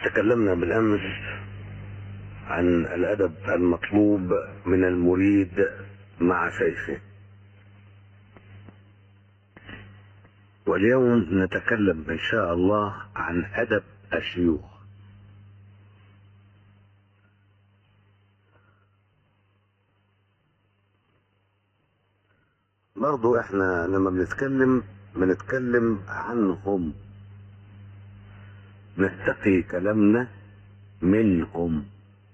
تكلمنا بالامس عن الادب المطلوب من المريد مع شيخه واليوم نتكلم ان شاء الله عن ادب الشيوخ برضو احنا لما بنتكلم بنتكلم عنهم نتقي كلامنا منهم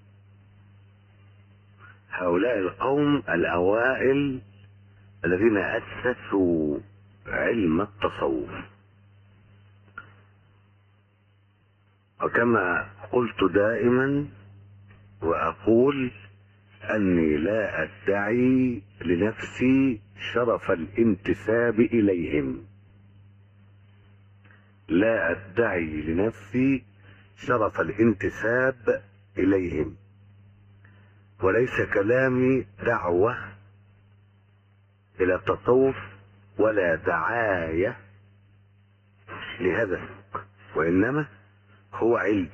هؤلاء القوم الاوائل الذين اسسوا علم التصوف وكما قلت دائما واقول اني لا ادعي لنفسي شرف الانتساب اليهم لا ادعي لنفسي شرف الانتساب اليهم وليس كلامي دعوه الى التصوف ولا دعايه لهذا وانما هو علم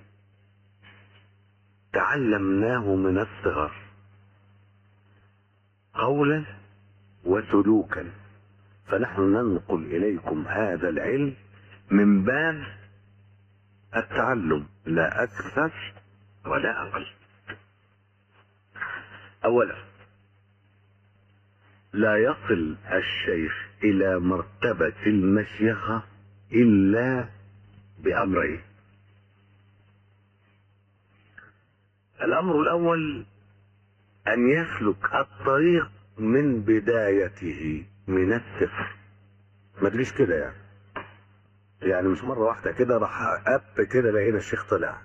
تعلمناه من الصغر قولا وسلوكا فنحن ننقل اليكم هذا العلم من باب التعلم لا اكثر ولا اقل اولا لا يصل الشيخ الى مرتبه المشيخه الا بامرين الامر الاول ان يسلك الطريق من بدايته من الصفر ما تجيش كده يعني يعني مش مره واحده كده راح اب كده لقينا الشيخ طلع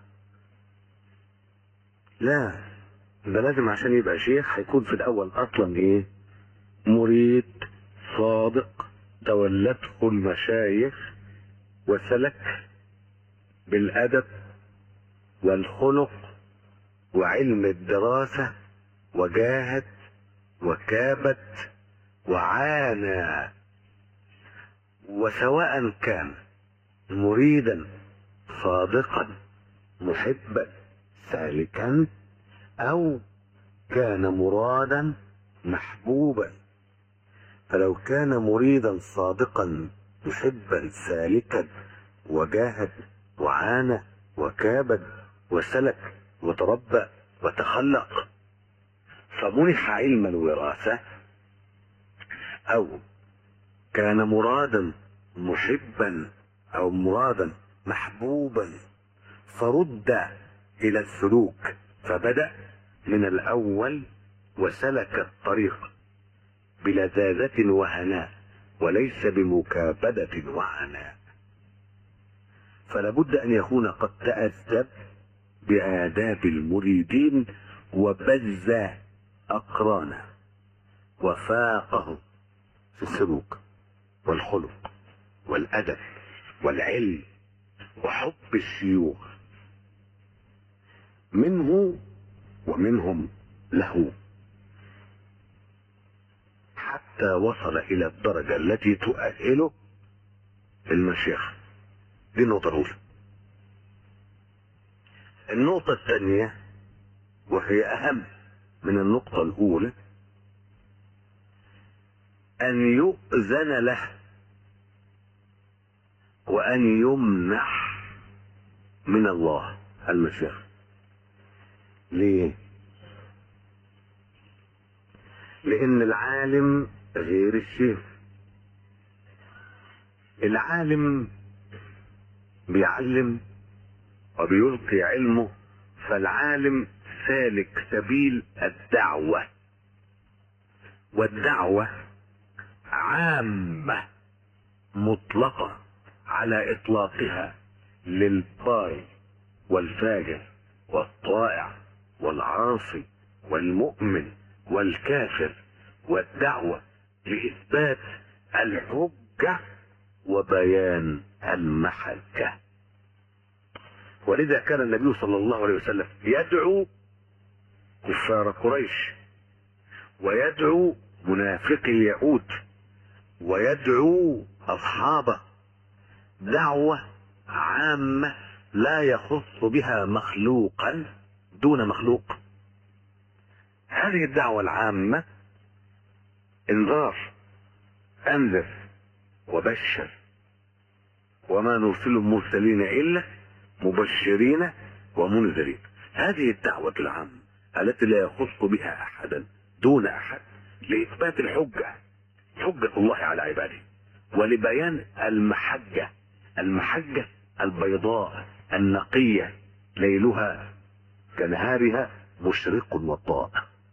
لا ده لازم عشان يبقى شيخ هيكون في الاول اصلا ايه مريد صادق تولته المشايخ وسلك بالادب والخلق وعلم الدراسه وجاهد وكابت وعانى وسواء كان مريدا صادقا محبا سالكا او كان مرادا محبوبا فلو كان مريدا صادقا محبا سالكا وجاهد وعانى وكابد وسلك وتربى وتخلق فمنح علم الوراثة أو كان مرادا محبا أو مرادا محبوبا فرد إلى السلوك فبدأ من الأول وسلك الطريق بلذاذة وهناء وليس بمكابدة وعناء فلابد أن يكون قد تأدب بآداب المريدين وبز أقرانه وفاقهم في السلوك والخلق والأدب والعلم وحب الشيوخ منه ومنهم له حتى وصل إلى الدرجة التي تؤهله المشيخة دي النقطة الأولى النقطة الثانية وهي أهم من النقطة الأولى أن يؤذن له وأن يمنح من الله المشيخة ليه؟ لأن العالم غير الشيخ العالم بيعلم وبيلقي علمه فالعالم سالك سبيل الدعوة والدعوة عامة مطلقة على إطلاقها للبار والفاجر والطائع والعاصي والمؤمن والكافر والدعوة لإثبات الحجة وبيان المحجة ولذا كان النبي صلى الله عليه وسلم يدعو كفار قريش ويدعو منافقي اليهود ويدعو أصحابه دعوة عامة لا يخص بها مخلوقا دون مخلوق هذه الدعوة العامة انذار انذر وبشر وما نرسل المرسلين الا مبشرين ومنذرين هذه الدعوة العامة التي لا يخص بها احدا دون احد لاثبات الحجة حجة الله على عباده ولبيان المحجة المحجة البيضاء النقية ليلها كنهارها مشرق وضاء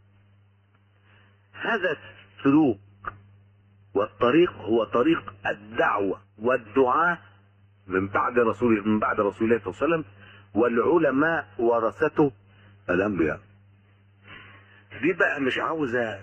هذا السلوك والطريق هو طريق الدعوة والدعاء من بعد رسول من بعد رسول الله صلى الله عليه وسلم والعلماء ورثته الأنبياء دي بقى مش عاوزة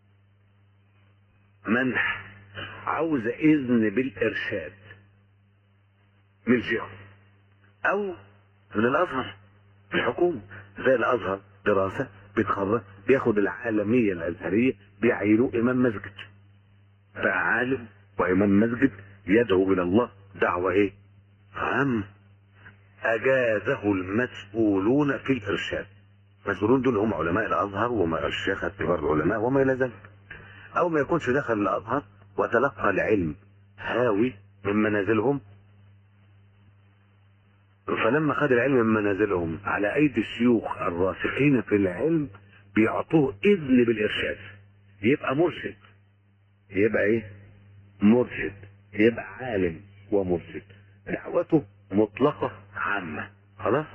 منح عاوزة إذن بالإرشاد من جهة أو من الأزهر الحكومة زي الأزهر دراسة بيتخرج بياخد العالمية الأزهرية بيعينوه إمام مسجد بقى عالم وإمام مسجد يدعو إلى الله دعوة إيه؟ عام أجازه المسؤولون في الإرشاد المسؤولون دول هم علماء الأزهر ومشايخ كبار العلماء وما إلى ذلك أو ما يكونش دخل الأزهر وتلقى العلم هاوي من منازلهم فلما خد العلم من منازلهم على ايدي الشيوخ الراسخين في العلم بيعطوه اذن بالارشاد يبقى مرشد يبقى ايه مرشد يبقى عالم ومرشد دعوته مطلقة عامة خلاص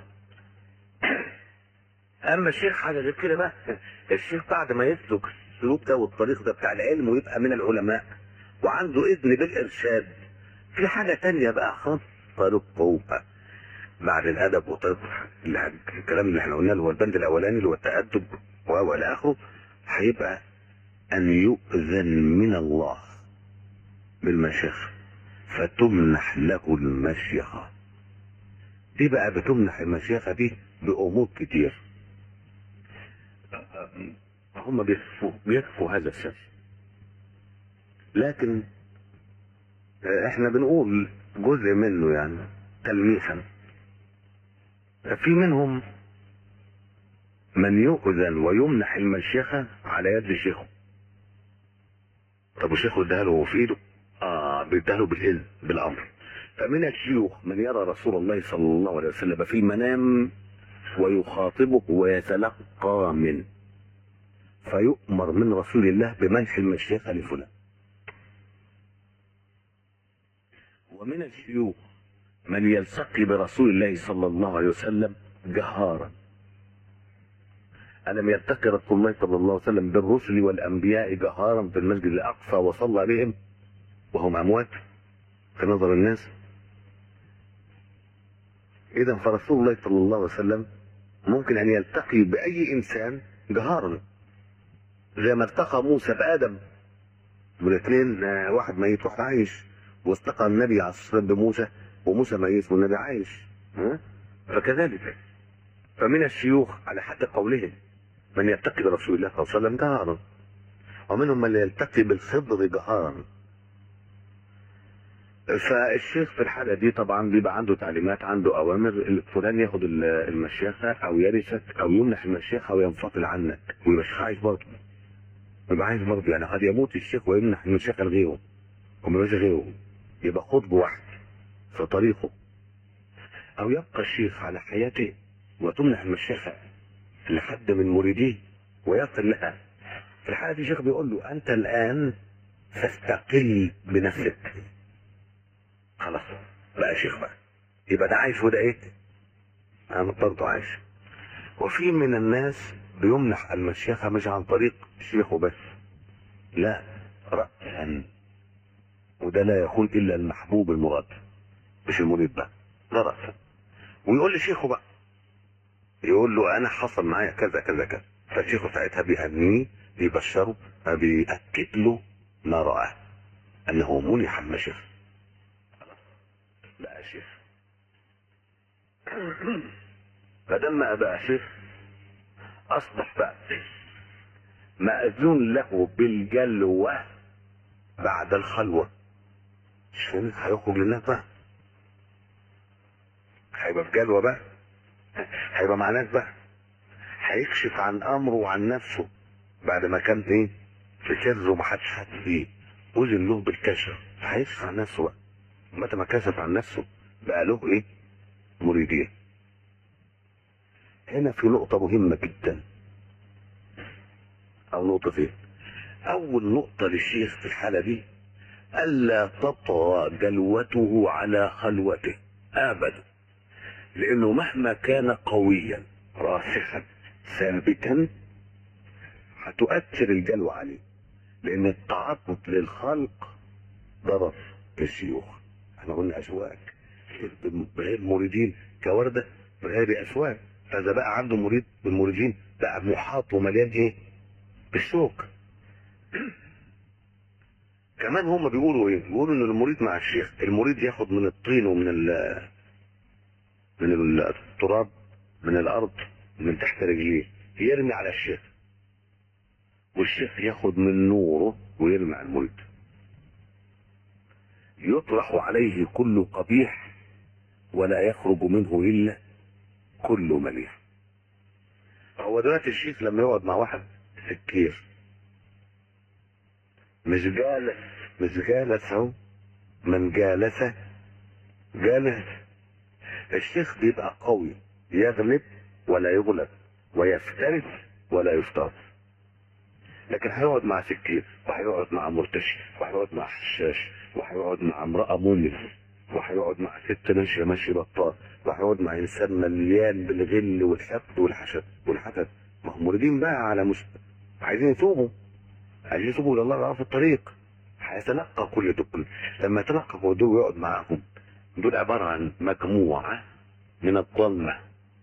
اما الشيخ حاجة غير كده بقى الشيخ بعد ما يسلك السلوك ده والطريق ده بتاع العلم ويبقى من العلماء وعنده اذن بالارشاد في حاجة تانية بقى خاصة للقوة بعد الادب وطب الكلام اللي احنا قلناه اللي هو البند الاولاني اللي هو التادب وهو الى اخره هيبقى ان يؤذن من الله بالمشيخه فتمنح له المشيخه دي بقى بتمنح المشيخه دي بامور كتير هم بيكفوا بيكفوا هذا الشيء لكن احنا بنقول جزء منه يعني تلميحا في منهم من يؤذن ويمنح المشيخة على يد شيخه طب وشيخه اداها له في ايده اه بيديها له بالاذن بالامر فمن الشيوخ من يرى رسول الله صلى الله عليه وسلم في المنام ويخاطبه ويتلقى منه فيؤمر من رسول الله بمنح المشيخة لفلان ومن الشيوخ من يلتقي برسول الله صلى الله عليه وسلم جهارا ألم يلتقي رسول الله صلى الله عليه وسلم بالرسل والأنبياء جهارا في المسجد الأقصى وصلى بهم وهم أموات في نظر الناس إذا فرسول الله صلى الله عليه وسلم ممكن أن يلتقي بأي إنسان جهارا زي ما التقى موسى بآدم والاثنين واحد ميت واحد عايش واستقى النبي عليه الصلاة والسلام بموسى وموسى ميت والنبي عايش ها؟ فكذلك فمن الشيوخ على حد قولهم من يلتقي برسول الله صلى الله عليه وسلم جهارا ومنهم من يلتقي بالخضر جهارا فالشيخ في الحالة دي طبعا بيبقى عنده تعليمات عنده أوامر فلان ياخد المشيخة أو يرثك أو يمنح المشيخة وينفصل عنك ويبقى عايش برضه يبقى عايش برضه يعني قد يموت الشيخ ويمنح المشيخة لغيره وما يبقاش غيره يبقى خطب واحد في طريقه أو يبقى الشيخ على حياته وتمنح المشيخة لحد من مريديه ويصل لها في الحالة دي الشيخ بيقول له أنت الآن فاستقل بنفسك خلاص بقى شيخ بقى يبقى ده عايش وده ايه؟ أنا برضه عايش وفي من الناس بيمنح المشيخة مش عن طريق شيخه بس لا رأسا وده لا يكون إلا المحبوب المراد مش المريد بقى ده رأسا ويقول لشيخه بقى يقول له أنا حصل معايا كذا كذا كذا فشيخه ساعتها بيهنيه بيبشره بيأكد له ما رآه أنه منح المشيخة بقى شيخ فلما بقى شيخ اصبح بقى مأذون له بالجلوة بعد الخلوة شو هيخرج للناس بقى هيبقى في جلوه بقى هيبقى مع ناس بقى هيكشف عن امره وعن نفسه بعد ما كان ايه في سر ومحدش حاسس بيه اذن له بالكشف هيكشف عن نفسه بقى متى ما كشف عن نفسه بقى له ايه مريدين هنا في نقطة مهمة جدا أو نقطة فين؟ أول نقطة للشيخ في الحالة دي ألا تطغى جلوته على خلوته أبدا لأنه مهما كان قويا راسخا ثابتا هتؤثر الجلوة عليه لأن التعرض للخلق ضرر الشيوخ احنا قلنا أشواك بغير مريدين كوردة بغير أشواك فإذا بقى عنده مريد بالمريدين بقى محاط ومليان إيه؟ بالشوك كمان هم بيقولوا ايه؟ بيقولوا ان المريد مع الشيخ، المريد ياخد من الطين ومن ال من التراب من الارض من تحت رجليه يرمي على الشيخ. والشيخ ياخد من نوره ويرمي على المريد. يطرح عليه كل قبيح ولا يخرج منه الا كل مليح. هو دلوقتي الشيخ لما يقعد مع واحد سكير مش جالس مش جالس اهو من جالس جالس الشيخ بيبقى قوي يغلب ولا يغلب ويفترس ولا يفترس لكن هيقعد مع سكير وهيقعد مع مرتشي وهيقعد مع حشاش وهيقعد مع امرأة منف وهيقعد مع ست ماشية ماشي بطال وهيقعد مع انسان مليان بالغل والحقد والحسد والحسد ما هم موردين بقى على مست... عايزين يتوبوا عايزين يتوبوا الى الله في الطريق هيتلقى كل دول لما يتلقى كل دول ويقعد معاهم دول عبارة عن مجموعة من الظلمة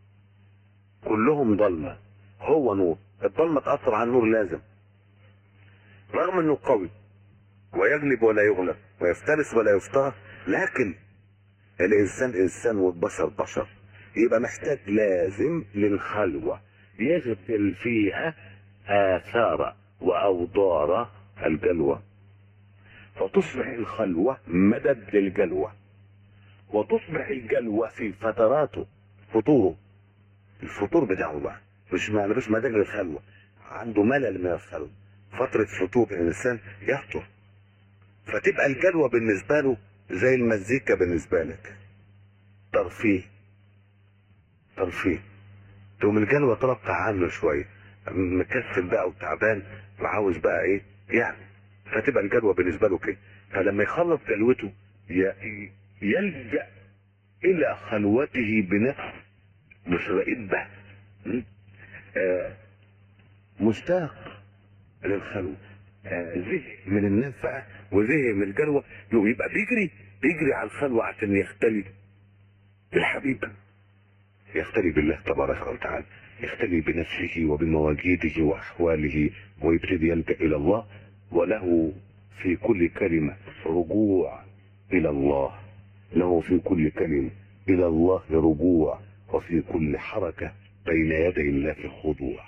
كلهم ظلمة هو نور الظلمة تأثر على النور لازم رغم انه قوي ويغلب ولا يغلب ويفترس ولا يفترس لكن الانسان انسان والبشر بشر يبقى محتاج لازم للخلوة يغفل فيها آثار وأوضار الجلوة فتصبح الخلوة مدد للجلوة وتصبح الجلوة في فتراته فطوره الفطور بتاعه بقى مش مش مدد للخلوة عنده ملل من الخلوة فترة فطور الإنسان يفطر فتبقى الجلوة بالنسبة له زي المزيكا بالنسبة لك ترفيه ترفيه تقوم الجلوة طلبت عنه شوية مكسل بقى وتعبان وعاوز بقى ايه يعني فتبقى الجلوة بالنسبة له كده فلما يخلص جلوته يلجأ إلى خلوته بنفس مش رقيب بقى آه مشتاق للخلوة آه زهق من الناس بقى وزهق من الجلوة يبقى بيجري بيجري على الخلوة عشان يختلي بالحبيب يختلي بالله تبارك وتعالى يختلي بنفسه وبمواجيده وأحواله ويبتدي يلجأ إلى الله وله في كل كلمة رجوع إلى الله له في كل كلمة إلى الله رجوع وفي كل حركة بين يدي الله خضوع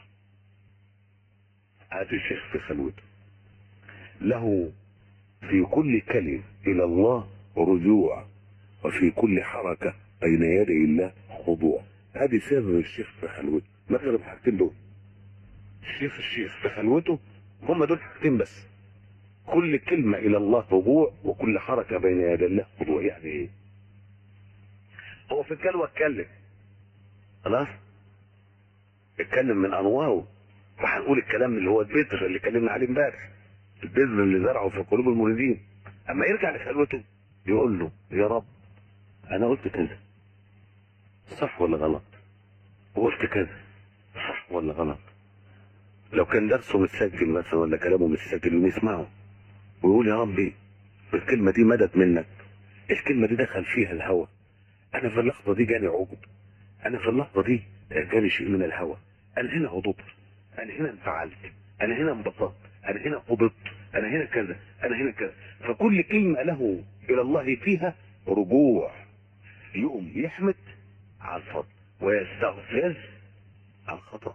هذا الشيخ في خلوته له في كل كلمة إلى الله رجوع وفي كل حركة بين يدي الله خضوع هذه سر الشيخ في خلوته مثلا الحاجتين دول الشيخ الشيخ في خلوته هم دول حاجتين بس كل كلمة إلى الله رجوع وكل حركة بين يدي الله خضوع يعني إيه؟ هو في الكلمة اتكلم خلاص؟ اتكلم من أنواره وهنقول الكلام اللي هو البذر اللي اتكلمنا عليه امبارح البذر اللي زرعه في قلوب المريدين اما يرجع لخلوته يقول له يا رب انا قلت كذا صح ولا غلط وقلت كذا صح ولا غلط لو كان درسه متسجل مثلا ولا كلامه متسجل ونسمعه ويقول يا ربي الكلمة دي مدد منك الكلمة دي دخل فيها الهوى أنا في اللحظة دي جاني عقد أنا في اللحظة دي جاني شيء من الهوى أنا هنا غضبت أنا هنا انفعلت أنا هنا انبسطت أنا هنا قبضت أنا هنا كذا أنا هنا كذا فكل كلمة له إلى الله فيها رجوع يقوم يحمد على الفضل ويستغفر على الخطأ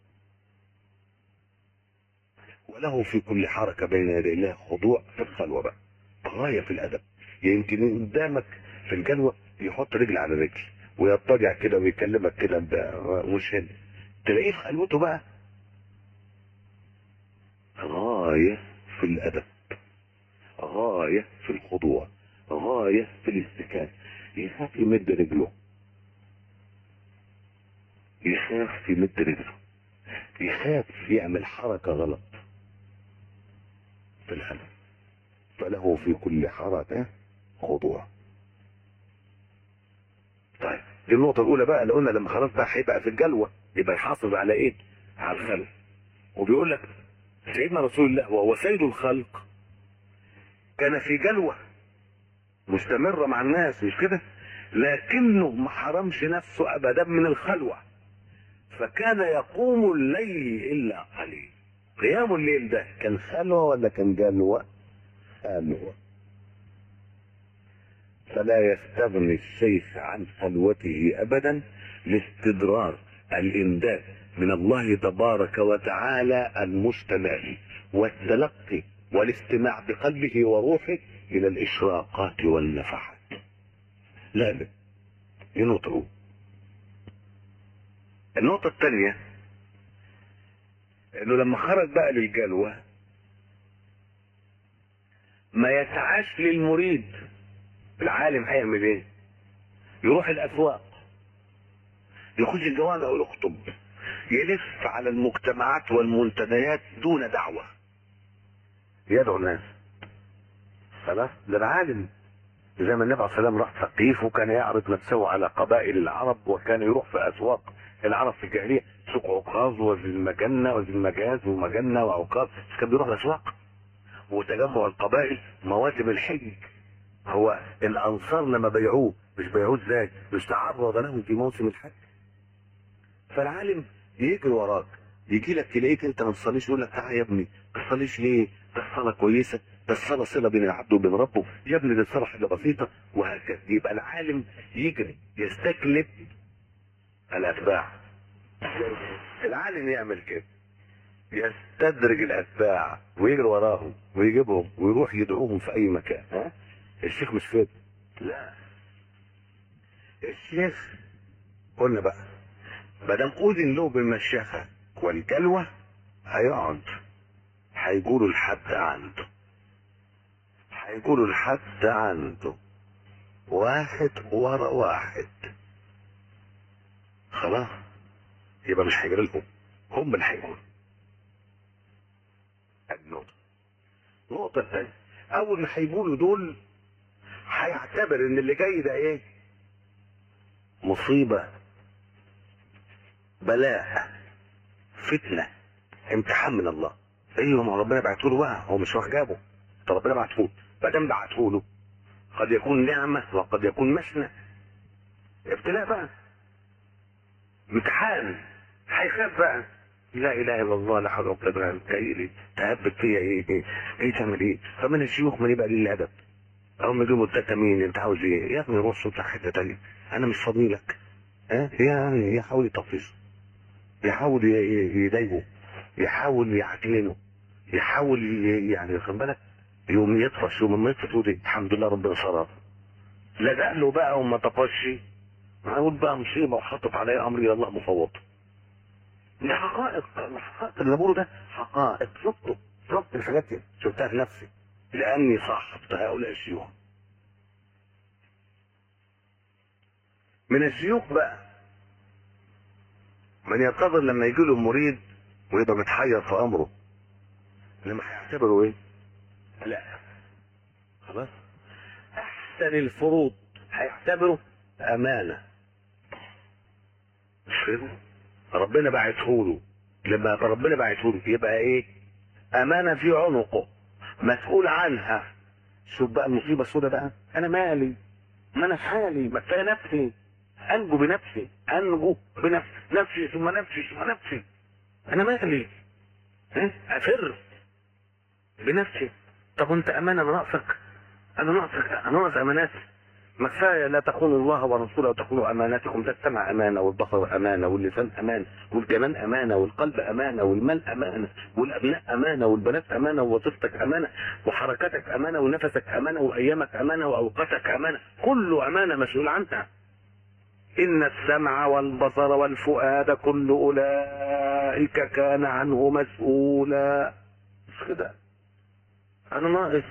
وله في كل حركة بين يدي الله خضوع في الخلوة بقى غاية في الأدب يمكن قدامك في الجلوة يحط رجل على رجل ويضطجع كده ويكلمك كده انت مش هنا تلاقيه في خلوته بقى غاية في الأدب غاية في الخضوع غاية في الاستكانة يخاف يمد رجله يخاف يمد رجله يخاف يعمل حركة غلط في الأدب فله في كل حركة خضوع طيب دي النقطة الأولى بقى اللي قلنا لما خلاص بقى هيبقى في الجلوة يبقى يحافظ على إيه؟ على الخلق وبيقول لك سيدنا رسول الله وهو سيد الخلق كان في جلوة مستمرة مع الناس مش كده؟ لكنه ما حرمش نفسه أبدا من الخلوة فكان يقوم الليل إلا قليل قيام الليل ده كان خلوة ولا كان جلوة؟ خلوة فلا يستغني الشيخ عن خلوته ابدا لاستدرار الامداد من الله تبارك وتعالى المستمر والتلقي والاستماع بقلبه وروحه الى الاشراقات والنفحات لا لا دي نقطة أولى. النقطة الثانية انه لما خرج بقى للجلوة ما يسعاش للمريد العالم هيعمل ايه؟ يروح الاسواق يخش الجوامع ويخطب يلف على المجتمعات والمنتديات دون دعوة يدعو الناس خلاص ده العالم زي ما النبي عليه الصلاه والسلام راح ثقيف وكان يعرض نفسه على قبائل العرب وكان يروح في اسواق العرب في الجاهليه سوق عكاظ وذي المجنه وذي المجاز ومجنه وعكاظ كان بيروح الاسواق وتجمع القبائل مواسم الحج هو الانصار لما بيعوه مش بيعوه ازاي؟ مش تعرض لهم في موسم الحج فالعالم يجري وراك يجي لك تلاقيك انت ما تصليش يقول لك تعالى يا ابني ما تصليش ليه؟ ده الصلاه كويسه ده الصلاه صله بين العبد وبين ربه يا ابني دي الصلاه حاجه بسيطه وهكذا يبقى العالم يجري يستكلف الاتباع العالم يعمل كده يستدرج الاتباع ويجري وراهم ويجيبهم ويروح يدعوهم في اي مكان ها؟ الشيخ مش كده لا الشيخ قلنا بقى ما دام اذن له بالمشيخه والجلوه هيقعد هيقولوا الحد عنده هيقولوا الحد عنده واحد ورا واحد خلاص يبقى مش هيجري لهم هم اللي هيقولوا النقطة النقطة الثانية أول ما هيقولوا دول هيعتبر إن اللي جاي ده إيه؟ مصيبة بلاء فتنة امتحان من الله ايوه ما ربنا بعته له بقى هو مش واخد جابه طب ربنا بعته له ما دام بعته له قد يكون نعمة وقد يكون مسنة ابتلاء بقى امتحان هيخاف بقى لا اله الا الله لا حول ولا قوه الا بالله تهبت فيا ايه ايه ايه تعمل ايه فمن الشيوخ من يبقى ليه الادب او ما يجيبوا التاتا مين انت عاوز ايه يا ابني روح صوتك حته تانيه انا مش فاضي لك ها يعني يحاول يطفشه يحاول ي- ي- يضايقه يحاول يعجننه يحاول ي- يعني واخد بالك يوم يطفش يوم ما يطفش تقول إيه؟ الحمد لله ربنا صرف لا ده له بقى وما طفش هقول بقى مصيبه وحطت عليا امري الى الله مفوض دي حقائق الحقائق اللي بقوله ده حقائق شفته شفت الحاجات دي شفتها في نفسي لاني صاحبت هؤلاء الشيوخ من الشيوخ بقى من ينتظر لما يجي له مريد ويبقى متحير في امره لما هيعتبره ايه؟ لا خلاص احسن الفروض هيعتبره امانه مش كده؟ ربنا بعته له لما ربنا بعته له يبقى ايه؟ امانه في عنقه مسؤول عنها شوف بقى المصيبه السوداء بقى انا مالي ما انا في حالي ما كفايه نفسي انجو بنفسي انجو بنفسي نفسي ثم نفسي ثم نفسي انا مالي ها؟ افر بنفسي طب وانت امانه انا ناقصك انا ناقصك انا ناقص امانات ما كفايه لا تخونوا الله ورسوله وتخونوا اماناتكم ده السمع امانه والبصر امانه واللسان امانه والجنان امانه والقلب امانه والمال امانه والابناء امانه والبنات امانه ووظيفتك امانه وحركاتك امانه ونفسك امانه وايامك امانه واوقاتك امانه كله امانه مسؤول عنها إن السمع والبصر والفؤاد كل أولئك كان عنه مسؤولا مش كده أنا ناقص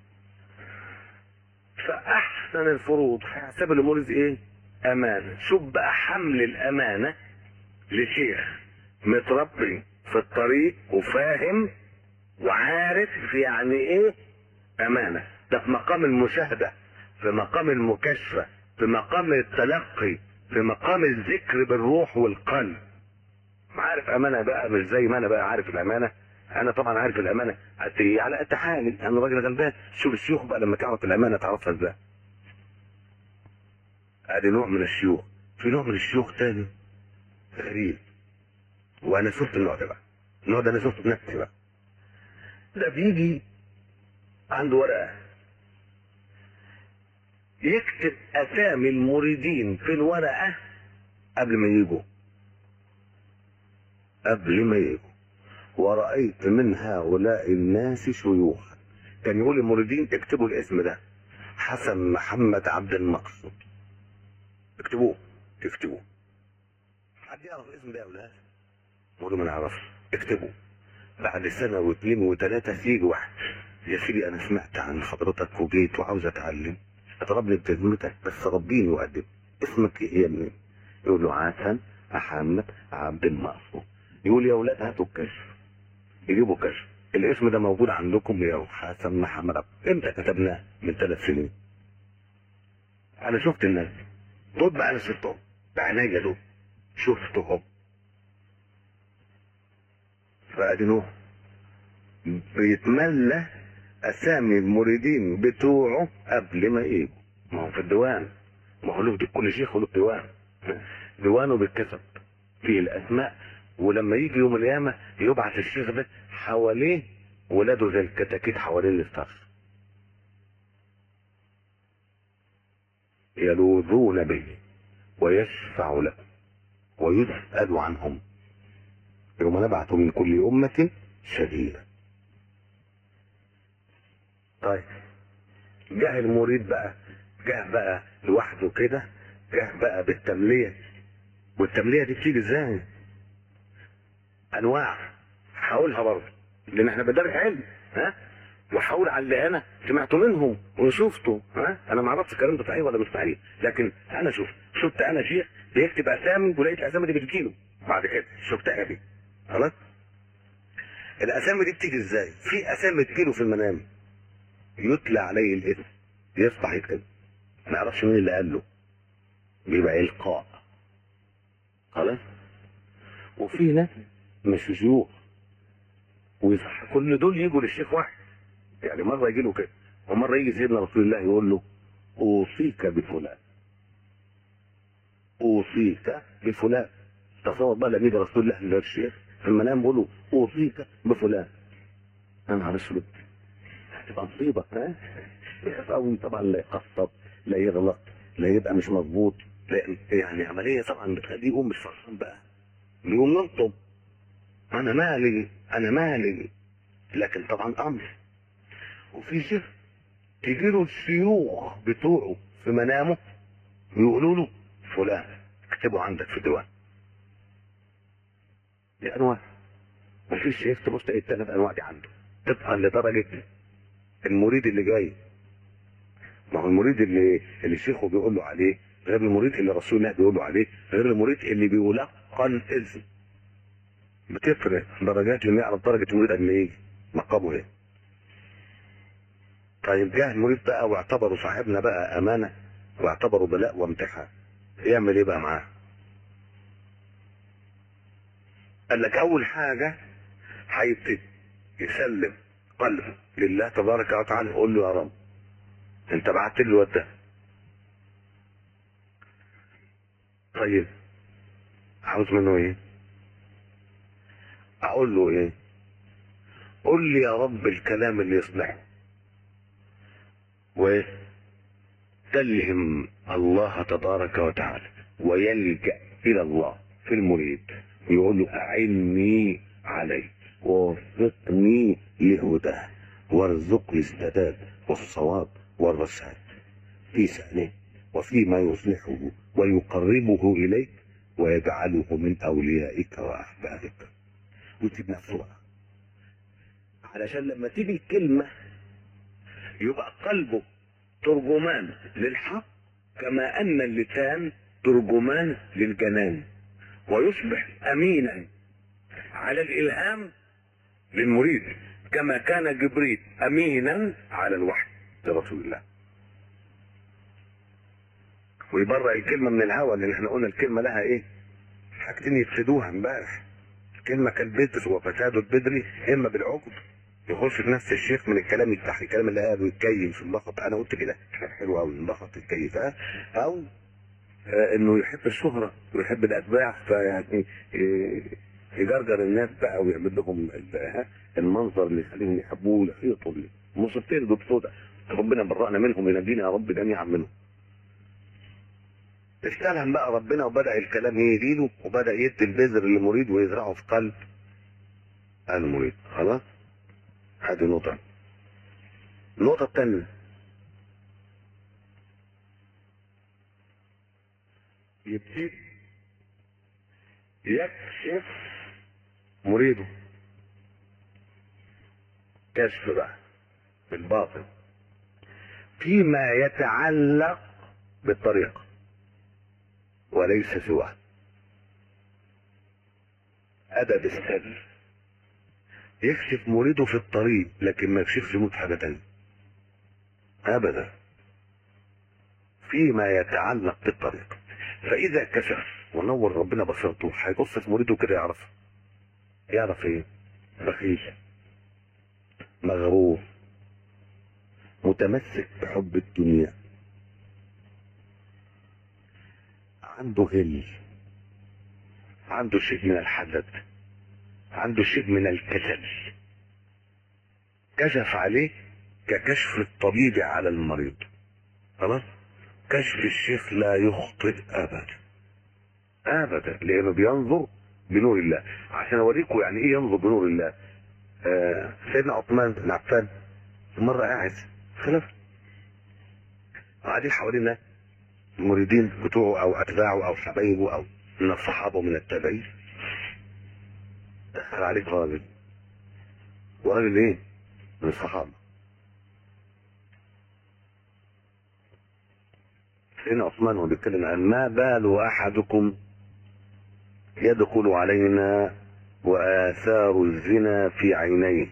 فأحسن الفروض هيحسب الأمور دي إيه؟ أمانة شوف بقى حمل الأمانة لشيخ متربي في الطريق وفاهم وعارف يعني إيه أمانة ده في مقام المشاهدة في مقام المكاشفة في مقام التلقي في مقام الذكر بالروح والقلب عارف امانه بقى مش زي ما انا بقى عارف الامانه انا طبعا عارف الامانه قد ايه على قد حالي انا راجل غلبان شوف الشيوخ بقى لما تعرف الامانه تعرفها ازاي ادي نوع من الشيوخ في نوع من الشيوخ تاني غريب وانا شفت النوع ده بقى النوع ده انا شفته بنفسي بقى ده بيجي عنده ورقه يكتب اسامي المريدين في الورقه قبل ما يجوا قبل ما يجوا ورأيت من هؤلاء الناس شيوخا كان يقول المريدين اكتبوا الاسم ده حسن محمد عبد المقصود اكتبوه تكتبوه حد يعرف الاسم ده يا اولاد؟ قولوا ما نعرفش اكتبوا بعد سنه واثنين وثلاثه يجي واحد يا سيدي انا سمعت عن حضرتك وجيت وعاوز اتعلم اضربني بتهمتك بس ربيني وقدم اسمك ايه يا ابني؟ يقول له حسن محمد عبد المقصود يقول يا اولاد هاتوا الكشف يجيبوا كشف الاسم ده موجود عندكم يا حسن محمد عبد امتى كتبناه؟ من ثلاث سنين انا شفت الناس دول بقى انا شفتهم بعينيا دول شفتهم فادي نوح بيتملى اسامي المريدين بتوعه قبل ما يجوا ما هو في الديوان ما هو له كل شيخ له ديوان ديوانه بيتكتب فيه الاسماء ولما يجي يوم القيامه يبعث الشيخ ده حواليه ولاده زي الكتاكيت حوالين الاستغفر يلوذون به ويشفع له ويسأل عنهم يوم نبعث من كل أمة شهيدا طيب جه المريد بقى جه بقى لوحده كده جه بقى بالتملية والتملية دي بتيجي ازاي؟ أنواع هقولها برضه لأن احنا بدرس علم ها وحاول على اللي انا سمعته منهم وشفته ها انا ما اعرفش الكلام ده صحيح ولا مش صحيح لكن انا شفت شفت انا شيخ بيكتب اسامي ولقيت الاسامي دي بتجيله بعد كده شفتها دي خلاص الاسامي دي بتيجي ازاي في اسامي تجيله في المنام يتلى عليه الاسم يصبح يكتب ما يعرفش مين اللي قال له بيبقى القاء خلاص وفي ناس مش شيوخ ويصح كل دول يجوا للشيخ واحد يعني مرة يجي له كده ومرة يجي سيدنا رسول الله يقول له أوصيك بفلان أوصيك بفلان تصور بقى لما يجي رسول الله للشيخ في المنام بيقول له أوصيك بفلان يا نهار أسود هتبقى مصيبة ها؟ يبقى طبعا لا يقصب لا يغلط لا يبقى مش مظبوط لا يعني عملية طبعا بتخليه يقوم مش فرحان بقى يقوم ينطب أنا مالي أنا مالي لكن طبعا أمر وفي شيخ تجي له الشيوخ بتوعه في منامه يقولوا له فلان اكتبه عندك في الديوان دي انواع وفي شيخ تبص تلاقي الثلاث انواع دي عنده طبقا لدرجه المريد اللي جاي ما هو المريد اللي اللي شيخه بيقول له عليه غير المريد اللي رسول الله بيقول له عليه غير المريد اللي بيلقن اذن بتفرق درجات اللي يعرف درجه المريد قد ايه مقامه ايه طيب جه المريد بقى واعتبروا صاحبنا بقى امانه واعتبروا بلاء وامتحان يعمل ايه بقى معاه؟ قال لك اول حاجه هيبتدي يسلم قلبه لله تبارك وتعالى يقول له يا رب انت بعت لي الواد ده طيب عاوز منه ايه؟ اقول له ايه؟ قول لي يا رب الكلام اللي يصلحه وتلهم الله تبارك وتعالى ويلجأ إلى الله في المريد يقول له أعني عليه ووفقني لهداه وارزقني السداد والصواب والرشاد في سأله وفيما يصلحه ويقربه إليك ويجعله من أوليائك وأحبابك وتبنى بسرعة علشان لما تيجي الكلمة يبقى قلبه ترجمان للحق كما أن اللسان ترجمان للجنان ويصبح أمينا على الإلهام للمريد كما كان جبريل أمينا على الوحي لرسول الله ويبرأ الكلمة من الهوى لأن احنا قلنا الكلمة لها إيه؟ حاجتين يفسدوها امبارح كلمة كالبدر وفساد البدر إما بالعقب يخش في نفس الشيخ من الكلام يفتح الكلام اللي قاله يتكيف انبسط انا قلت كده حلو قوي انبسط يتكيف اه او آه انه يحب الشهرة ويحب الاتباع فيعني آه، يجرجر الناس بقى ويعمل لهم ال- آه، المنظر اللي يخليهم يحبوه ويحيطوا بيه. مصيبتين دول سودا ربنا برأنا منهم وينجينا يا رب جميعا منهم استلهم بقى ربنا وبدأ الكلام يهديله وبدأ يدي البذر للمريد ويزرعه في قلب المريد خلاص هذه نقطة النقطة الثانية يبتدي يكشف مريده كشف بقى بالباطن فيما يتعلق بالطريق وليس سواه أدب السر يكشف مريده في الطريق لكن ما يكشفش موت حاجة تانية أبدا فيما يتعلق بالطريق فإذا كشف ونور ربنا بصيرته هيبص في مريده كده يعرف يعرف ايه بخيل مغرور متمسك بحب الدنيا عنده غل عنده شيء من الحسد عنده شيء من الكسل كشف عليه ككشف الطبيب على المريض خلاص كشف الشيخ لا يخطئ ابدا ابدا لانه بينظر بنور الله عشان اوريكم يعني ايه ينظر بنور الله آه سيدنا عثمان بن عفان مره قاعد خلاف قاعدين حوالينا المريدين بتوعه او اتباعه او حبايبه او من الصحابه ومن التابعين دخل عليك راجل وراجل ايه من الصحابه سيدنا عثمان وهو بيتكلم عن ما بال احدكم يدخل علينا واثار الزنا في عينيه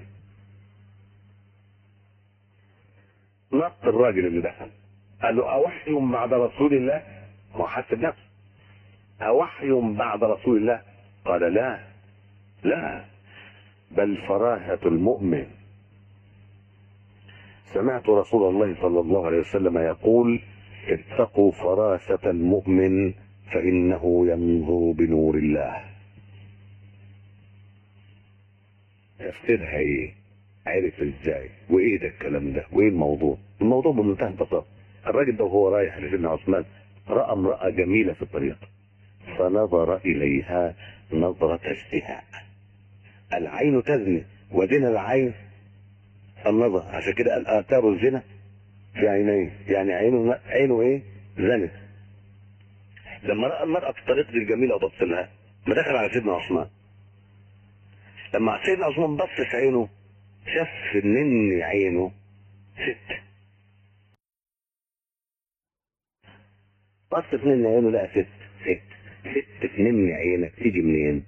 نط الراجل اللي دخل قال له اوحي بعد رسول الله ما هو حسب نفسه اوحي بعد رسول الله قال لا لا بل فراهة المؤمن سمعت رسول الله صلى الله عليه وسلم يقول اتقوا فراسة المؤمن فإنه ينظر بنور الله تفسيرها ايه عرف ازاي وايه ده الكلام ده وايه الموضوع الموضوع بمنتهى البساطة الراجل ده وهو رايح لسيدنا عثمان رأى امرأة جميلة في الطريق فنظر إليها نظرة اشتهاء العين تزني ودين العين النظر عشان كده قال آثار الزنا في عينيه يعني عينه عينه ايه زنت لما رأى المرأة في الطريق دي الجميلة وبص لها ما دخل على سيدنا عثمان لما سيدنا عثمان بص في عينه شاف ان عينه ست بص في نن عينه لقى ست ست ست في نن عينك تيجي منين؟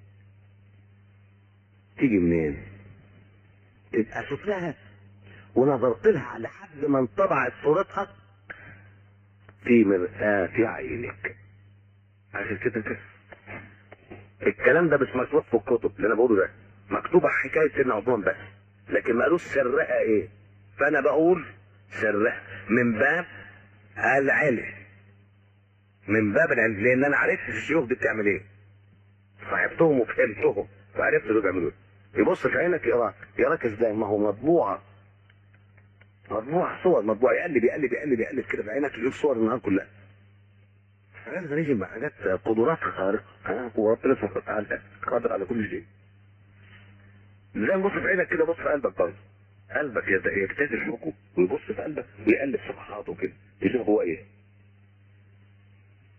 تيجي منين؟ تبقى شفناها ونظرت لها لحد ما انطبعت صورتها في مرآة عينك عشان كده كده الكلام ده مش مكتوب في الكتب اللي انا بقوله ده مكتوبه حكايه سيدنا عثمان بس لكن ما قالوش سرها ايه فانا بقول سرها من باب العلم من باب العلم لان انا عرفت الشيوخ دي بتعمل ايه صاحبتهم وفهمتهم وعرفت دول بيعملوا ايه يبص في عينك يراك يراك ازاي ما هو مطبوعه مطبوعه صور مطبوعه يقلب يقلب يقلب يقلب كده في عينك تجيب صور النهار كلها حاجات غريبة حاجات قدرات خارقة ها؟ وربنا سبحانه وتعالى قادر على كل شيء زي ما تبص في عينك كده بص في قلبك برضه قلبك يت- يجتاز الحكم ويبص في قلبك ويقلب صفحاته كده يشوف هو ايه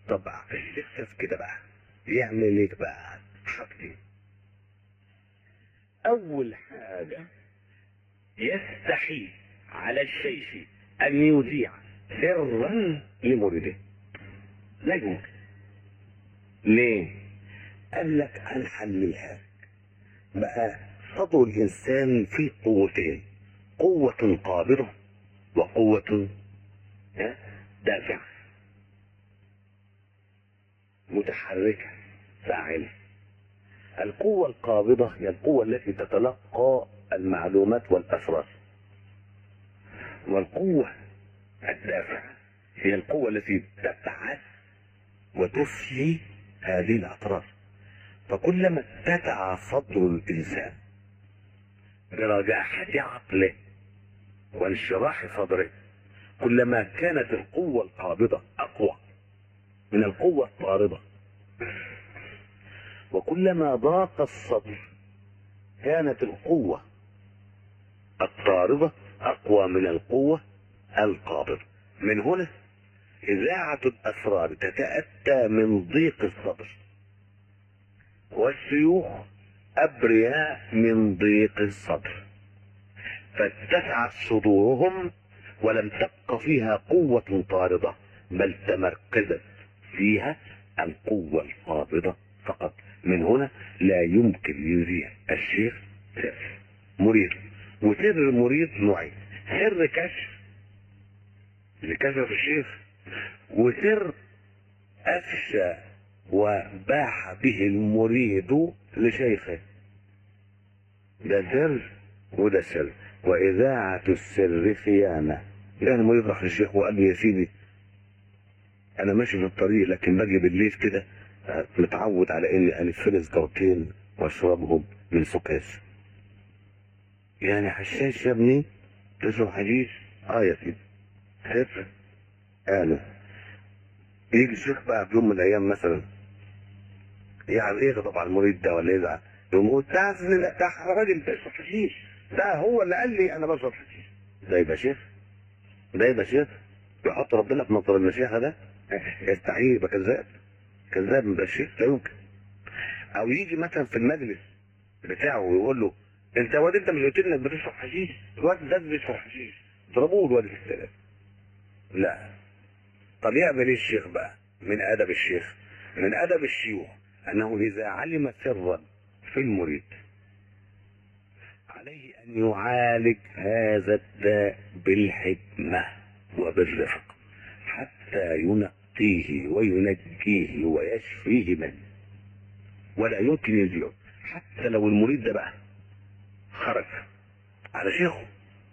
طب الشيخ شاف كده بقى يعمل ايه بقى حاجتين اول حاجه يستحيل على الشيخ ان يذيع سرا لمريده لا يمكن ليه قال لك هنحللها لك. بقى صدر الانسان فيه قوتين قوه قابضه وقوه ها، دافعه متحركه فاعله القوة القابضة هي القوة التي تتلقى المعلومات والأسرار والقوة الدافعة هي القوة التي تبعث وتفشي هذه الأطراف فكلما اتسع صدر الإنسان برجاحة عقله وانشراح صدره كلما كانت القوة القابضة أقوى من القوة الطاردة وكلما ضاق الصدر كانت القوة الطاردة أقوى من القوة القابضة من هنا إذاعة الأسرار تتأتى من ضيق الصدر والشيوخ أبرياء من ضيق الصدر فاتسعت صدورهم ولم تبق فيها قوة طاردة بل تمركزت فيها القوة القابضة فقط من هنا لا يمكن يذيع الشيخ سر مريض وسر المريض نوعين سر كشف لكشف الشيخ وسر أفشى وباح به المريد لشيخه ده سر وده سر وإذاعة السر خيانة يعني المريض راح للشيخ وقال لي يا سيدي أنا ماشي في الطريق لكن باجي بالليل كده آه، متعود على إني أنفذ جرتين وأشربهم من سكاس يعني حشاش يا ابني تشرب حشيش اه يا سيدي سر قالوا يجي الشيخ بقى في يوم من الايام مثلا يعني ايه طبعا المريد ده ولا يزعل يقوم يقول ده أصل ده ده راجل بيشرب حشيش ده هو اللي قال لي انا بشرب حشيش ده يبقى شيخ ده يبقى شيخ يحط ربنا في نظر المشيخة ده يستحيل يبقى كذاب كذاب ما يبقاش شيخ لا يمكن او يجي مثلا في المجلس بتاعه ويقول له انت يا واد انت مش قلت لي انك بتشرب حشيش الواد ده بيشرب حشيش ضربوه الواد الثلاث لا طب يعمل ايه الشيخ بقى من ادب الشيخ من ادب الشيوخ انه اذا علم سرا في المريد عليه ان يعالج هذا الداء بالحكمه وبالرفق حتى ينقيه وينجيه ويشفيه منه ولا يمكن يزيله حتى لو المريد ده بقى خرج على شيخه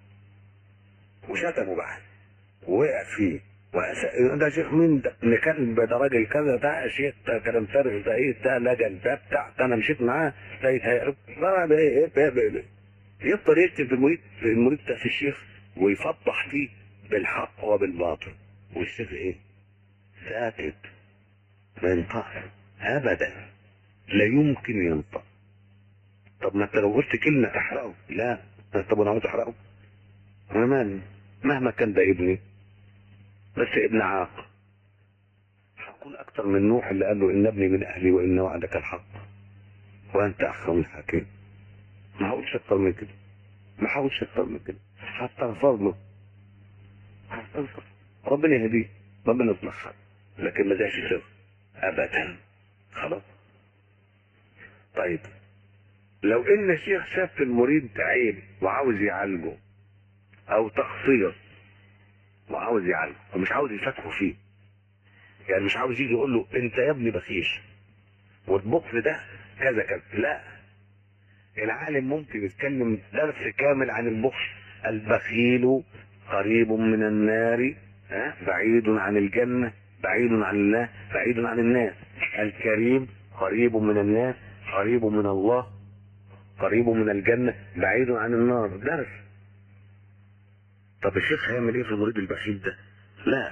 وشتمه بقى ووقع فيه وأس- ده شيخ مين ده؟ اللي كان ده راجل كذا ده شيخ ده كلام فارغ ده ايه ده لجن ده بتاع ده انا مشيت معاه ده يتهيأ لا ده ايه ايه ايه ايه يفضل يكتب في المريد في المريد ده في الشيخ ويفضح فيه بالحق وبالباطل والشيخ ايه؟ ساكت ما ينطقش ابدا لا يمكن ينطق طب ما انت لو قلت كلمه تحرقه لا طب انا عاوز احرقه انا مالي مهما كان ده ابني بس ابن عاق هكون اكتر من نوح اللي قال له ان ابني من اهلي وان وعدك الحق وانت احكم الحكيم ما هقولش اكتر من كده ما هقولش اكتر من كده هستغفر له هستغفر ربنا يهديه ربنا يصلحها لكن ما زالش سر ابدا خلاص طيب لو ان الشيخ شاف في المريد عيب وعاوز يعالجه او تقصير وعاوز يعالجه ومش عاوز يفتحه فيه يعني مش عاوز يجي يقول له انت يا ابني بخيش والبخل ده كذا كذا لا العالم ممكن يتكلم درس كامل عن البخل البخيل قريب من النار ها؟ بعيد عن الجنة بعيد عن الله بعيد عن الناس الكريم قريب من الناس قريب من الله قريب من الجنة بعيد عن النار درس طب الشيخ هيعمل ايه في المريد البخيل ده؟ لا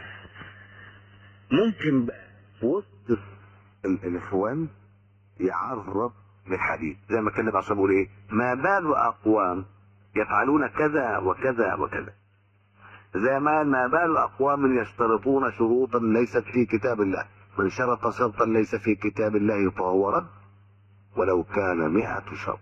ممكن بقى في وسط ال- الاخوان يعرض للحديث زي ما كان النبي عشان بيقول ايه؟ ما بال اقوام يفعلون كذا وكذا وكذا زي ما ما بال اقوام يشترطون شروطا ليست في كتاب الله من شرط شرطا ليس في كتاب الله فهو رد ولو كان مئة شرط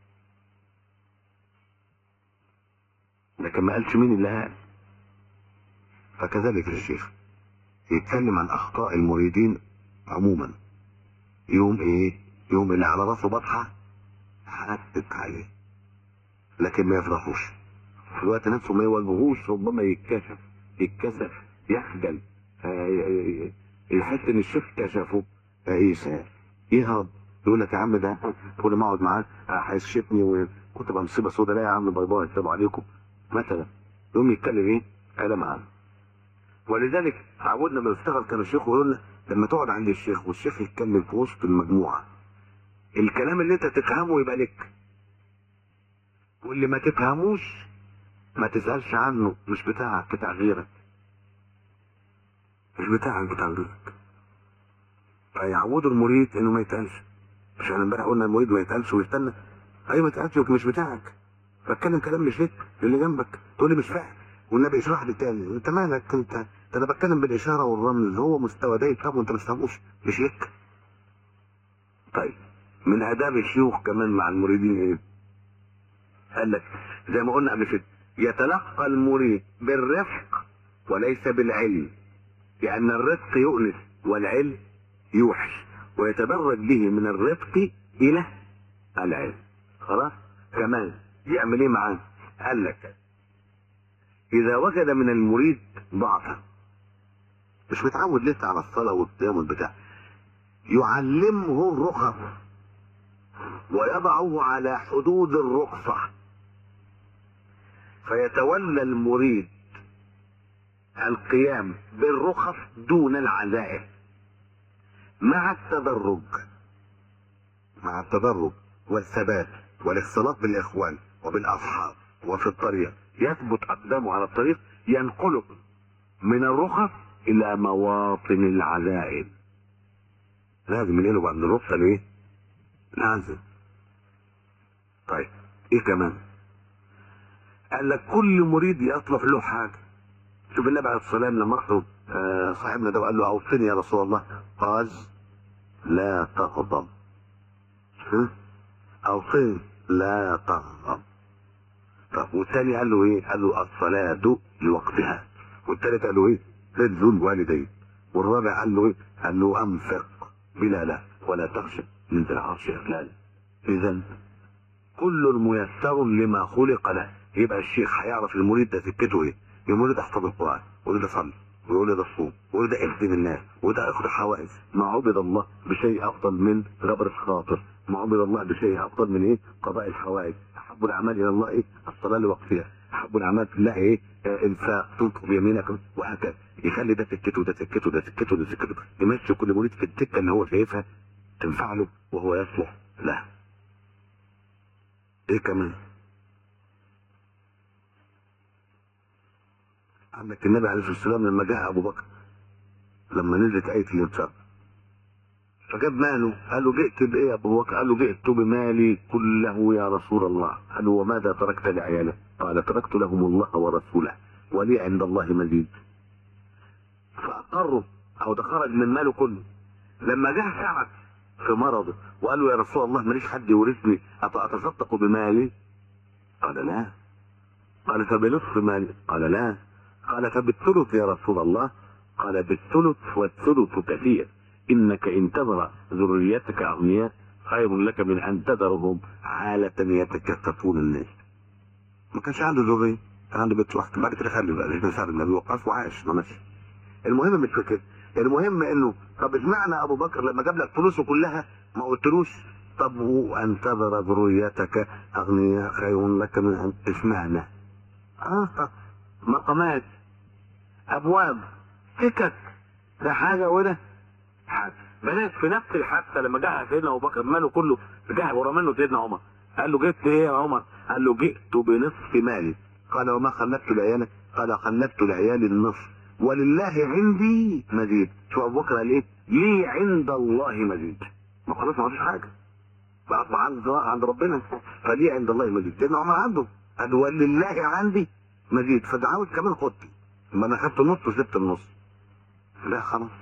لكن ما قالش مين اللي قال فكذلك الشيخ يتكلم عن اخطاء المريدين عموما يوم ايه يوم اللي على راسه بطحه حقق عليه لكن ما يفرحوش في الوقت نفسه ما يواجهوش ربما يتكشف يتكسف يخجل آه، يحس ان الشيخ كشفه عيسى يهرب يقول لك يا عم ده كل ما اقعد معاه هيكشفني وكنت بقى مصيبه سودا لا يا عم باي باي السلام عليكم مثلا يقوم يتكلم ايه؟ قال معانا ولذلك تعودنا لما نشتغل كان الشيخ يقول لنا لما تقعد عند الشيخ والشيخ يتكلم في وسط المجموعه الكلام اللي انت تفهمه يبقى لك واللي ما تفهموش ما تسألش عنه مش بتاعك بتاع غيرك مش بتاعك بتاع غيرك فيعودوا المريد انه ما يتقالش مش احنا امبارح قلنا المريد ما يتقالش ويستنى ايوه ما يتقالش مش بتاعك بتكلم كلام مش ليك اللي جنبك تقول لي مش فاهم والنبي اشرح لي تاني انت مالك انت ده انا بتكلم بالاشاره والرمز هو مستوى ده يفهمه وانت ما تفهموش مش ليك طيب من اداب الشيوخ كمان مع المريدين ايه قال لك زي ما قلنا قبل كده يتلقى المريد بالرفق وليس بالعلم لأن الرفق يؤنس والعلم يوحش ويتدرج به من الرفق إلى العلم خلاص كمان يعمل ايه معاه قال لك إذا وجد من المريد ضعفا مش متعود لسه على الصلاة والصيام والبتاع يعلمه الرخص ويضعه على حدود الرخصة فيتولى المريد القيام بالرخص دون العزائم مع التدرج مع التدرج والثبات والاختلاط بالإخوان وبالأصحاب وفي الطريق يثبت أقدامه على الطريق ينقله من الرخص إلى مواطن العزائم لازم ينقله بقى من الرخصة لإيه؟ لازم طيب إيه كمان؟ قال لك كل مريد يطلب له حاجة شوف النبي عليه الصلاة والسلام لما اخطب آه، صاحبنا ده وقال له اوصني يا رسول الله قال لا تغضب ها؟ اوصني لا تغضب طب والثاني قال له ايه؟ قال له الصلاة لوقتها والثالث قال له ايه؟ بر الوالدين والرابع قال له ايه؟ قال له انفق بلا لا ولا تخشى من ذي العرش اغلال اذا كل ميسر لما خلق له يبقى الشيخ هيعرف المريد ده سكته ايه المريد ده يحفظ القران ويقول ده صلي ويقول ده صوم ويقول ده اخدم الناس وده اخد حوائج ما عبد الله بشيء افضل من غبر الخاطر ما عبد الله بشيء افضل من ايه قضاء الحوائج احب الاعمال الى الله ايه الصلاه لوقتها احب الاعمال في الله ايه آه، انفاق تنفق بيمينك وهكذا يخلي ده سكته ده سكته ده سكته ده سكته يمشي كل مريد في السكه اللي هو شايفها تنفع له وهو يصلح له ايه كمان عندك النبي عليه الصلاه والسلام لما جاء ابو بكر لما نزلت ايه الانفاق فجاب ماله قال له جئت بايه يا ابو بكر قال له جئت بمالي كله يا رسول الله قال له وماذا تركت لعيالك قال تركت لهم الله ورسوله ولي عند الله مزيد فاقروا او ده خرج من ماله كله لما جه سعد في مرضه وقال له يا رسول الله ماليش حد يورثني أتصدق بمالي قال لا قال فبنصف مالي قال لا قال فبالثلث يا رسول الله قال بالثلث والثلث كثير إنك إن تذر ذريتك أغنياء خير لك من أن تذرهم عالة يتكففون الناس ما كانش عنده ذرية كان عنده بيت واحد بعد كده خلي بقى ليش سعد بن ابي وقاص وعاش ما ماشي المهم مش في كده المهم انه طب اشمعنى ابو بكر لما جاب لك فلوسه كلها ما قلتلوش طب وان تذر ذريتك اغنياء خير لك من ان اشمعنى اه طب مقامات ابواب سكك ده حاجه وده حاجه بلاش في نفس الحادثه لما جاء سيدنا ابو بكر ماله كله جه ورا منه سيدنا عمر قال له جبت ايه يا عمر؟ قال له جئت بنصف مالي قال وما خلفت لعيالك؟ قال خلفت لعيالي النصف ولله عندي مزيد شو ابو بكر قال ايه؟ لي عند الله مزيد ما خلاص ما فيش حاجه بقى عند عند ربنا فلي عند الله مزيد سيدنا عمر عنده قال ولله عندي مزيد فده عاوز كمان خد ما انا خدت نص وسبت النص لا خلاص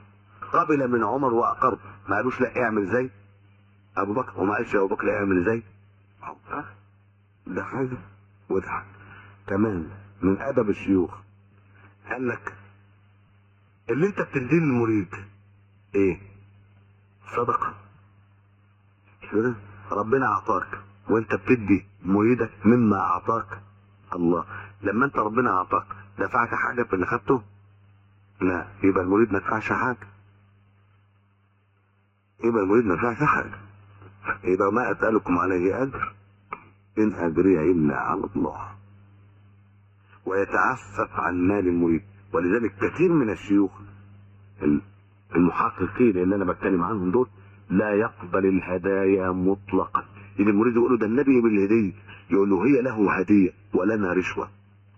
قبل من عمر واقر ما قالوش لا اعمل زي ابو بكر وما قالش ابو بكر اعمل زي أه؟ ده حاجه وده حاجه كمان من ادب الشيوخ قال لك اللي انت بتديه للمريد ايه صدقه كده ربنا اعطاك وانت بتدي مريدك مما اعطاك الله لما انت ربنا اعطاك دفعك حاجه في اللي خدته لا يبقى المريد ما دفعش حاجه يبقى المريد ما دفعش حاجه يبقى ما اسالكم عليه اجر ان اجري الا على الله ويتعفف عن مال المريد ولذلك كثير من الشيوخ المحققين اللي انا بتكلم عنهم دول لا يقبل الهدايا مطلقا يجي المريد يقول له ده النبي بالهديه يقول له هي له هديه ولنا رشوه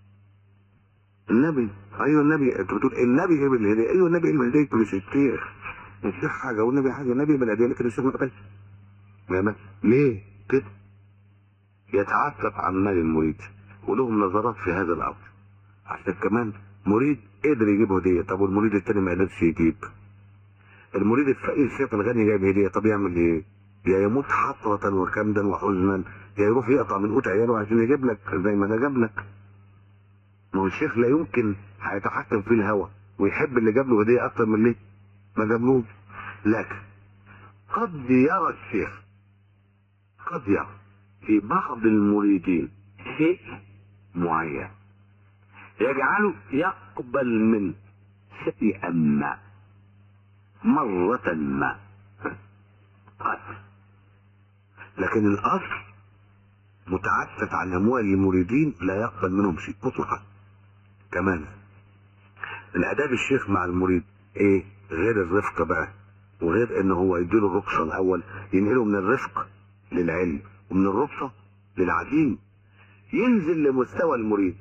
النبي ايوه النبي انت بتقول النبي جاب الهديه ايوه النبي جاب الهديه مش الشيخ الشيخ حاجه والنبي حاجه النبي بالهديه لكن الشيخ ما قبلش ما ليه كده يتعفف عن مال المريد ولهم نظرات في هذا الامر عشان كمان مريد قدر يجيب هديه طب والمريد التاني ما قدرش يجيب المريد الفقير شاف الغني جايب هديه طب يعمل ايه؟ يا يموت حسرة وكمدا وحزنا يا يروح يقطع من قوت عياله عشان يجيب لك زي ما ده جاب لك ما هو الشيخ لا يمكن هيتحكم في الهوى ويحب اللي جاب له هديه اكتر من اللي ما جابلوش لكن قد يرى الشيخ قد يرى في بعض المريدين شيء معين يجعله يقبل من شيئا ما مرة ما قد لكن الأصل متعسف عن أموال المريدين لا يقبل منهم شيء مطلقا كمان الاداب الشيخ مع المريد ايه غير الرفق بقى وغير ان هو يديله الرخصه الاول ينقله من الرفق للعلم ومن الرخصه للعديم ينزل لمستوى المريد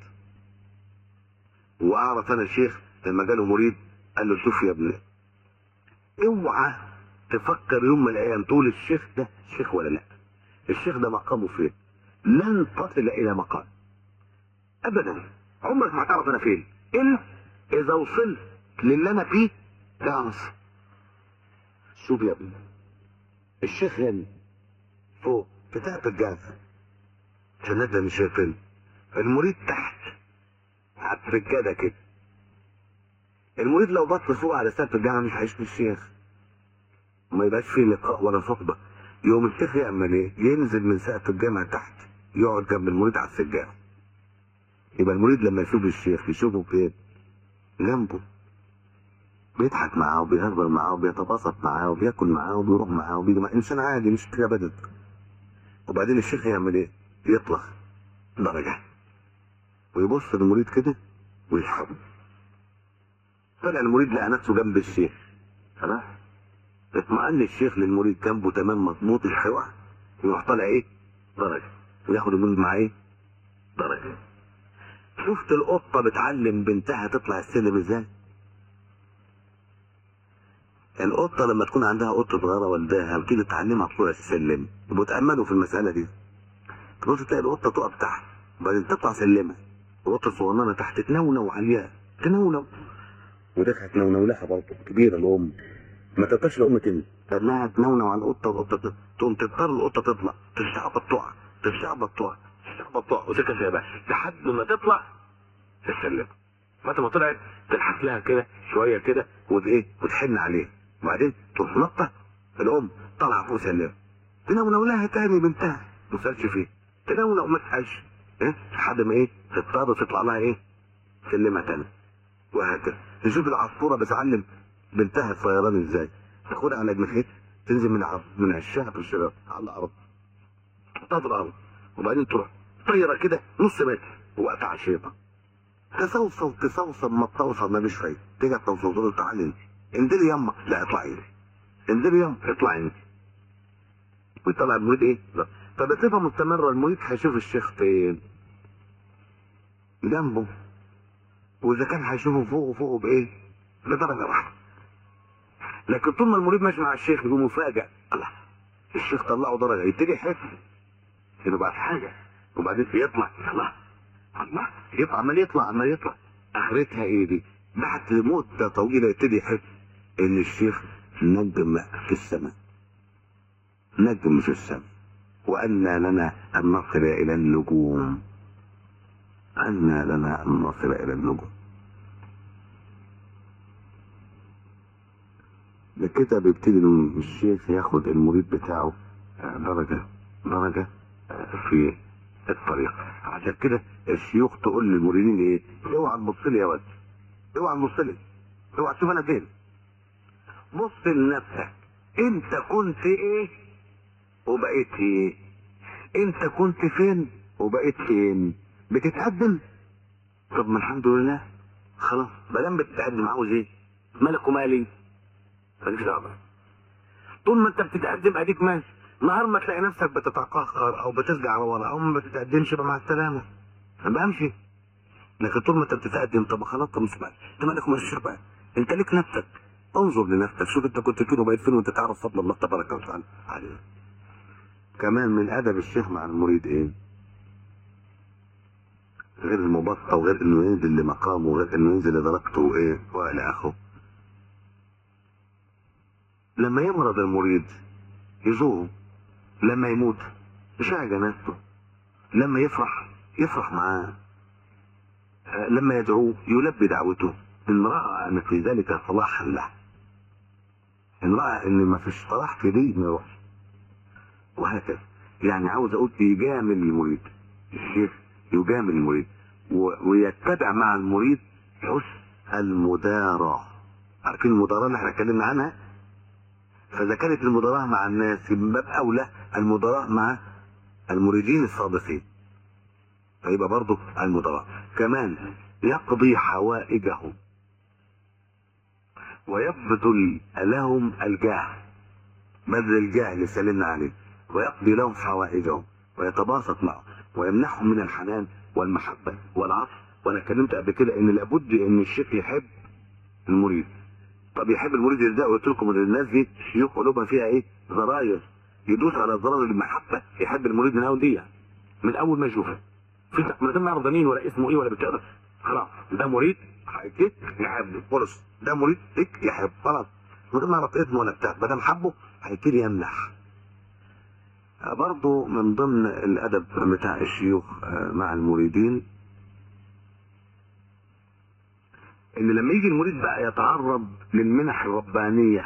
واعرف انا الشيخ لما جاله مريد قال له شوف يا ابني اوعى تفكر يوم من الايام تقول الشيخ ده شيخ ولا لا الشيخ ده مقامه فين لن تصل الى مقام ابدا عمرك ما هتعرف انا فين الا اذا وصلت للي انا فيه تعرف شوف يا ابني الشيخ هنا فوق بتاعت الجاف عشان ده مش شايفين المريد تحت على السجادة كده المريد لو بص فوق على سقف الجامعة مش هيشوف الشيخ وما يبقاش فيه لقاء ولا صحبة يوم الشيخ يعمل ايه؟ ينزل من سقف الجامعة تحت يقعد جنب المريد على السجادة يبقى المريد لما يشوف الشيخ يشوفه فين؟ جنبه بيضحك معاه وبيهزر معاه وبيتباسط معاه وبياكل معاه وبيروح معاه وبيجي معاه انسان عادي مش كده ابدا وبعدين الشيخ يعمل ايه؟ يطلع درجة ويبص للمريد كده ويسحبه طلع المريد لقى نفسه جنب الشيخ خلاص اطمئن الشيخ للمريد جنبه تمام مظبوط مش هيقع يروح طالع ايه؟ درجة وياخد المريد معاه ايه؟ درجة شفت القطة بتعلم بنتها تطلع السلم ازاي؟ القطة لما تكون عندها قطة صغيرة والداها وتيجي تعلمها طلوع السلم يبقوا تأملوا في المسألة دي تبص تلاقي القطة تقف تحت وبعدين تطلع سلمة القطة الصغننة تحت تنونو عليها تنونو وده هتنونو لها برضه كبيرة الأم ما تقدرش الأم تنزل لأنها تنونو على القطة والقطة تقوم تضطر القطة تطلع تستعبط تقع تستعبط تقع تستعبط تقع وتركب فيها بقى لحد ما تطلع تسلم متى ما طلعت تلحق لها كده شوية كده وايه وتحن عليه وبعدين تروح نطة الأم طالعة فوق سلم تنونو لها تاني بنتها ما تسألش فيه تنونو ما تسألش ايه لحد ما ايه تضطر تطلع لها ايه سلمة تاني وهكذا نشوف العصفورة بتعلم بنتها الطيران ازاي تاخدها على جناحيت تنزل من عب... من عشها في الشباب على الارض تحطها في الارض وبعدين تروح طايره كده نص متر وقت على الشيطان تصوصو تصوصو ما توصل ما فيش فايده تيجي توصل تقول له تعالى انت انزلي يما لا اطلعي انزلي يما اطلعي انت ويطلع المريد ايه؟ لا فبصفه مستمره المريد هيشوف الشيخ فين؟ جنبه واذا كان هيشوفه فوقه فوقه بايه؟ بدرجه واحده لكن طول ما المريد ماشي مع الشيخ يقوم مفاجئ الله الشيخ طلعه درجه يبتدي يحس انه بقى في حاجه وبعدين يطلع الله الله يطلع عمال يطلع عمال يطلع اخرتها ايه دي؟ بعد مده طويله يبتدي يحس ان الشيخ نجم في السماء نجم في السماء وأنى لنا أن نصل إلى النجوم أنى لنا أن نصل إلى النجوم بكده بيبتدي الشيخ ياخد المريد بتاعه درجة درجة في الطريق عشان كده الشيوخ تقول للمريدين ايه اوعى تبص لي يا ولد اوعى تبص لي اوعى تشوف انا فين بص لنفسك انت كنت ايه وبقيت ايه انت كنت فين وبقيت فين بتتقدم طب ما الحمد لله خلاص ما دام بتتقدم عاوز ايه مالك ومالي ماليش دعوه طول ما انت بتتقدم اديك ماشي نهار ما تلاقي نفسك بتتقهقر او بترجع لورا او ما بتتقدمش يبقى مع السلامه انا بمشي لكن طول ما انت بتتقدم طب خلاص طب مش مالك انت مالك ومالكش بقى انت ليك نفسك انظر لنفسك شوف انت كنت فين وبقيت فين وانت تعرف فضل الله تبارك وتعالى عليه كمان من ادب الشيخ مع المريد ايه غير المبسطه وغير انه ينزل لمقامه وغير انه ينزل لدرجته وايه والى اخره لما يمرض المريد يزوره لما يموت يشاع جنازته لما يفرح يفرح معاه آه، لما يدعوه يلبي دعوته ان راى ان في ذلك صلاحا له ان راى ان ما فيش صلاح في دي ما يروحش وهكذا يعني عاوز اقول يجامل المريد الشيخ يجامل المريد و- ويتبع مع المريد حسن المداراة عارفين المداراة اللي احنا اتكلمنا عنها فاذا كانت المداراة مع الناس من باب اولى المداراة مع المريدين الصادقين فيبقى برضه المداراة كمان يقضي حوائجهم ويبذل لهم الجاه بذل الجاه اللي سلمنا عليه ويقضي لهم حوائجهم ويتباسط معهم ويمنحهم من الحنان والمحبة والعطف وانا اتكلمت قبل كده ان لابد ان الشيخ يحب المريد طب يحب المريد ازاي قلت لكم ان الناس دي شيوخ قلوبها فيها ايه زراير يدوس على زرار المحبة يحب المريد من اول دي من اول ما يشوفه في من غير ما يعرف ده مين ولا اسمه ايه ولا بتقرا خلاص ده مريد هيجيك يحب خلص ده مريد ليك يحب خلاص من غير ما يعرف اسمه ولا بتاع ما دام حبه هيبتدي يمنح برضه من ضمن الادب بتاع الشيوخ آه، مع المريدين ان لما يجي المريد بقى يتعرض للمنح الربانيه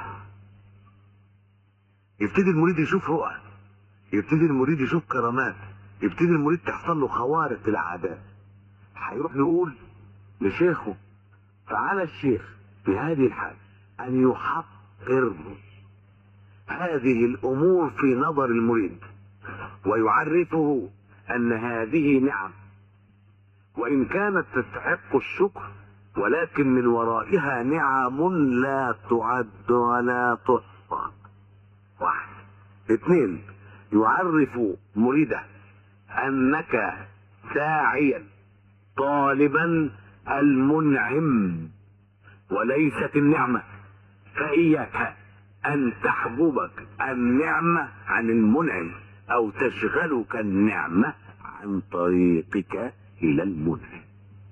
يبتدي المريد يشوف رؤى يبتدي المريد يشوف كرامات يبتدي المريد تحصل له خوارق العادات هيروح يقول لشيخه فعلى الشيخ في هذه الحال ان يحقر هذه الامور في نظر المريد ويعرفه ان هذه نعم وان كانت تستحق الشكر ولكن من ورائها نعم لا تعد ولا تحصى واحد اثنين يعرف مريده انك ساعيا طالبا المنعم وليست النعمه فاياك ان تحجبك النعمه عن المنعم او تشغلك النعمه عن طريقك الى المنعم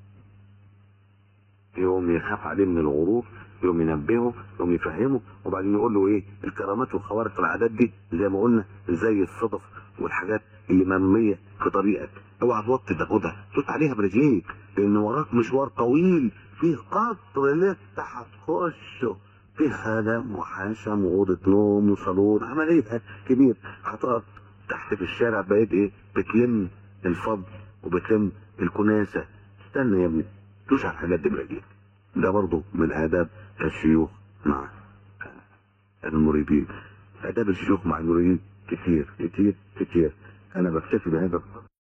يوم يخاف عليه من الغرور يوم ينبهه يوم يفهمه وبعدين يقول له ايه الكرامات والخوارق العادات دي زي ما قلنا زي الصدف والحاجات اللي مرميه في طريقك اوعى توطي تاخدها دوس عليها برجليك لان وراك مشوار طويل فيه قطر لسه هتخشه فيه خدم وحشم وأوضة نوم وصالون عملية كبير هتقف تحت في الشارع بقيت ايه بتلم الفضل وبتلم الكناسة استنى يا ابني دوس على الحاجات دي برجليك ده برضه من آداب الشيوخ مع المريدين آداب الشيوخ مع المريدين كتير كتير كتير أنا بكتفي بهذا